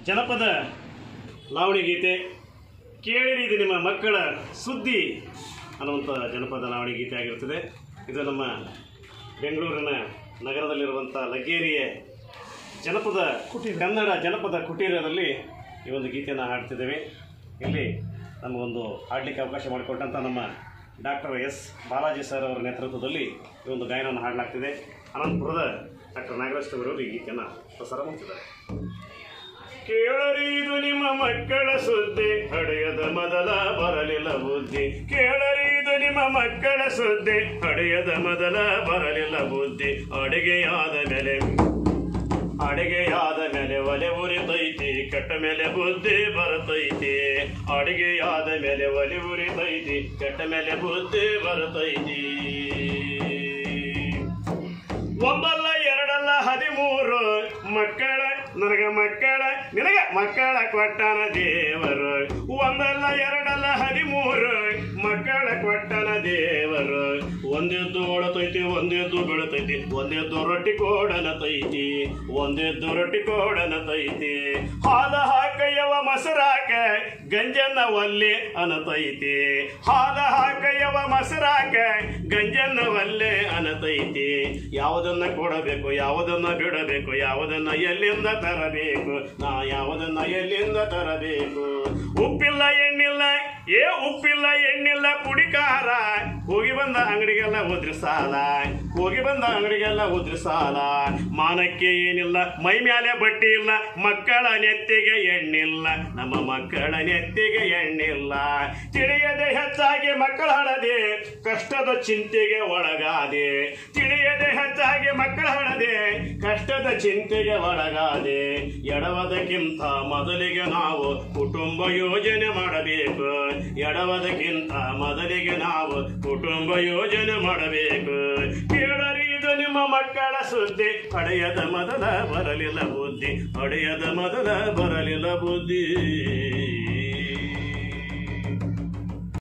ಜನಪದ ಲಾವಣಿ ಗೀತೆ ಕೇಳಿರಿ ಇದು ನಿಮ್ಮ ಮಕ್ಕಳ ಸುದ್ದಿ ಅನ್ನುವಂಥ ಜನಪದ ಲಾವಣಿ ಗೀತೆ ಆಗಿರುತ್ತದೆ ಇದು ನಮ್ಮ ಬೆಂಗಳೂರಿನ ನಗರದಲ್ಲಿರುವಂಥ ಲಗ್ಗೇರಿಯ ಜನಪದ ಕುಟೀರ ಕನ್ನಡ ಜನಪದ ಕುಟೀರದಲ್ಲಿ ಈ ಒಂದು ಗೀತೆಯನ್ನು ಹಾಡ್ತಿದ್ದೇವೆ ಇಲ್ಲಿ ನಮಗೊಂದು ಹಾಡಲಿಕ್ಕೆ ಅವಕಾಶ ಮಾಡಿಕೊಟ್ಟಂಥ ನಮ್ಮ ಡಾಕ್ಟರ್ ಎಸ್ ಬಾಲಾಜಿ ಸರ್ ಅವರ ನೇತೃತ್ವದಲ್ಲಿ ಈ ಒಂದು ಗಾಯನವನ್ನು ಹಾಡಲಾಗ್ತಿದೆ ಅನಂತಪುರದ ಡಾಕ್ಟರ್ ನಾಗರಾಜ್ ಅವರು ಈ ಗೀತೆಯನ್ನು ಪ್ರಸಾರ ಮಾಡ್ತಿದ್ದಾರೆ ಕೇಳರಿ ಇದು ನಿಮ್ಮ ಮಕ್ಕಳ ಸುದ್ದಿ ಹಡೆಯದ ಮೊದಲ ಬರಲಿಲ್ಲ ಬುದ್ಧಿ ಕೇಳರಿ ಇದು ನಿಮ್ಮ ಮಕ್ಕಳ ಸುದ್ದಿ ಹಡೆಯದ ಮೊದಲ ಬರಲಿಲ್ಲ ಬುದ್ಧಿ ಅಡಿಗೆಯಾದ ಮೇಲೆ ಅಡಿಗೆಯಾದ ಮೇಲೆ ಒಲೆ ಉರಿತೈತಿ ಕೆಟ್ಟ ಮೇಲೆ ಬುದ್ಧಿ ಬರ್ತೈತಿ ಅಡಿಗೆಯಾದ ಮೇಲೆ ಒಲೆ ಉರಿತೈತಿ ಕೆಟ್ಟ ಮೇಲೆ ಬುದ್ಧಿ ಬರ್ತೈತಿ ಒಂದಲ್ಲ ಎರಡಲ್ಲ ಹದಿಮೂರು ಮಕ್ಕಳ ನನಗ ಮಕ್ಕಳ ನಿನಗ ಮಕ್ಕಳ ಕೊಟ್ಟನ ದೇವರು ಒಂದಲ್ಲ ಎರಡಲ್ಲ ಹದಿಮೂರು ಮಕ್ಕಳ ಕೊಟ್ಟನ ದೇವರು ಒಂದೆದ್ದು ಓಡತೈತಿ ಒಂದೆದ್ದು ಬೀಳತೈತಿ ಒಂದೆದ್ದು ರೊಟ್ಟಿ ಕೋಡನ ತೈತಿ ಒಂದೆದ್ದು ರೊಟ್ಟಿ ಕೋಡನ ತೈತಿ ಹಾಲ ಹಾಕಯ್ಯವ ಮೊಸರಾಕ ಗಂಜನ್ನ ಒಲ್ಲೆ ಅನತೈತಿ ಹಾಲ ಹಾಕಯ್ಯವ ಮೊಸರಾಕ ಗಂಜನ್ನ ಒಲ್ಲೆ ಅನತೈತಿ ಯಾವುದನ್ನ ಕೊಡಬೇಕು ಯಾವುದನ್ನ ಬಿಡಬೇಕು ಯಾವುದನ್ನ ಎಲ್ಲಿಂದ ತರಬೇಕು ನಾ ಯಾವುದನ್ನ ಎಲ್ಲಿಂದ ತರಬೇಕು ಉಪ್ಪಿಲ್ಲ ಎಣ್ಣಿಲ್ಲ ಏ ಉಪ್ಪಿಲ್ಲ ಎಣ್ಣಿಲ್ಲ ಪುಡಿ ಖಾರ ಹೋಗಿ ಬಂದ ಅಂಗಡಿಗೆಲ್ಲ ಉದ್ರಿ ಸಾಲ ಹೋಗಿ ಬಂದ ಅಂಗಡಿಗೆಲ್ಲ ಉದ್ರಿ ಸಾಲ ಮಾನಕ್ಕೆ ಏನಿಲ್ಲ ಮೈ ಮ್ಯಾಲೆ ಬಟ್ಟೆ ಇಲ್ಲ ಮಕ್ಕಳ ನೆತ್ತಿಗೆ ಎಣ್ಣಿಲ್ಲ ನಮ್ಮ ಮಕ್ಕಳ ನೆತ್ತಿಗೆ ಎಣ್ಣಿಲ್ಲ ತಿಳಿಯದೆ ಹೆಚ್ಚಾಗಿ ಮಕ್ಕಳ ಹಳದೆ ಕಷ್ಟದ ಚಿಂತೆಗೆ ಒಳಗಾದೆ ತಿಳಿಯದೆ ಹೆಚ್ಚಾಗಿ ಮಕ್ಕಳ ಹಳದೆ ಕಷ್ಟದ ಚಿಂತೆಗೆ ಒಳಗಾದೆ ಎಡವದಕ್ಕಿಂತ ಮೊದಲಿಗೆ ನಾವು ಕುಟುಂಬ ಯೋಜನೆ ಮಾಡಬೇಕು ಎಡವದಕ್ಕಿಂತ ಮೊದಲಿಗೆ ನಾವು ಕುಟುಂಬ ಯೋಜನೆ ಮಾಡಬೇಕು ಕೇಳರಿ ಇದು ನಿಮ್ಮ ಮಕ್ಕಳ ಸುದ್ದಿ ಪಡೆಯದ ಮೊದಲ ಬರಲಿಲ್ಲ ಬುದ್ಧಿ ಪಡೆಯದ ಮೊದಲ ಬರಲಿಲ್ಲ ಬುದ್ಧಿ